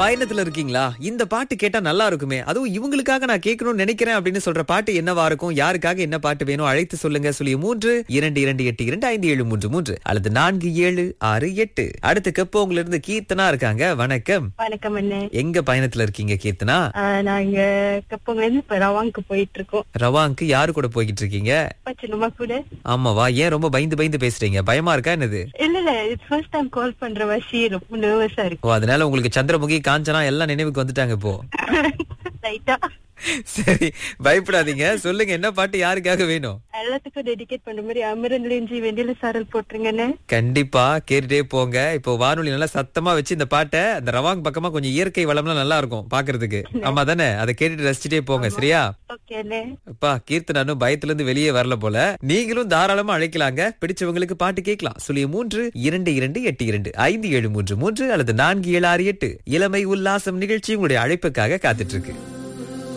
பயணத்துல இருக்கீங்களா இந்த பாட்டு கேட்டா நல்லா இருக்குமே அதுவும் இவங்களுக்காக நான் கேட்கணும்னு நினைக்கிறேன் அப்படின்னு சொல்ற பாட்டு என்னவா இருக்கும் யாருக்காக என்ன பாட்டு வேணும் அழைத்து சொல்லுங்க சொல்லி மூன்று இரண்டு இரண்டு எட்டு இரண்டு ஐந்து ஏழு மூன்று மூன்று அல்லது நான்கு ஏழு ஆறு எட்டு அடுத்து கப்போங்கல இருந்து கீர்த்தனா இருக்காங்க வணக்கம் வணக்கம் அண்ணே எங்க பயணத்துல இருக்கீங்க கீர்த்தனா ஆஹ் நாங்க கப்பங்கல இருந்து இப்ப ரவாங்க்கு போயிட்டு இருக்கோம் ரவாங்க்கு யாரு கூட போய்கிட்டு இருக்கீங்க பச்சனமா கூட ஆமாவா ஏன் ரொம்ப பயந்து பயந்து பேசுறீங்க பயமா இருக்கா என்னது இல்ல இல்ல இட்ஸ் ஃபர்ஸ்ட் டைம் கால் பண்ற வாசி ரொம்ப நர்வஸா இருக்கு ஓ அதனால உங்களுக்கு சந்திரமுகி காஞ்சனா எல்லாம் நினைவுக்கு வந்துட்டாங்க இப்போ லைட்டா சரி பயப்படாதீங்க சொல்லுங்க என்ன பாட்டு யாருக்காக வேணும் எல்லாத்துக்கும் டெடிகேட் பண்ற மாதிரி அமரன்ல இஞ்சி வெண்டில சாரல் போட்டுருங்கண்ணே கண்டிப்பா கேட்டுட்டே போங்க இப்போ வானொலி நல்லா சத்தமா வச்சு இந்த பாட்டை அந்த ரவாங் பக்கமா கொஞ்சம் இயற்கை வளம்லாம் நல்லா இருக்கும் பாக்குறதுக்கு ஆமா தானே அதை கேட்டுட்டு ரசிச்சுட்டே போங்க சரியா ஓகே அண்ணே அப்பா கீர்த்தனானும் பயத்துல இருந்து வெளியே வரல போல நீங்களும் தாராளமா அழைக்கலாங்க பிடிச்சவங்களுக்கு பாட்டு கேட்கலாம் சுழிய மூன்று இரண்டு இரண்டு எட்டு இரண்டு ஐந்து ஏழு மூன்று மூன்று அல்லது நான்கு ஏழு ஆறு எட்டு இளமை உல்லாசம் நிகழ்ச்சி உங்களுடைய அழைப்புக்காக காத்துட்டு இருக்கு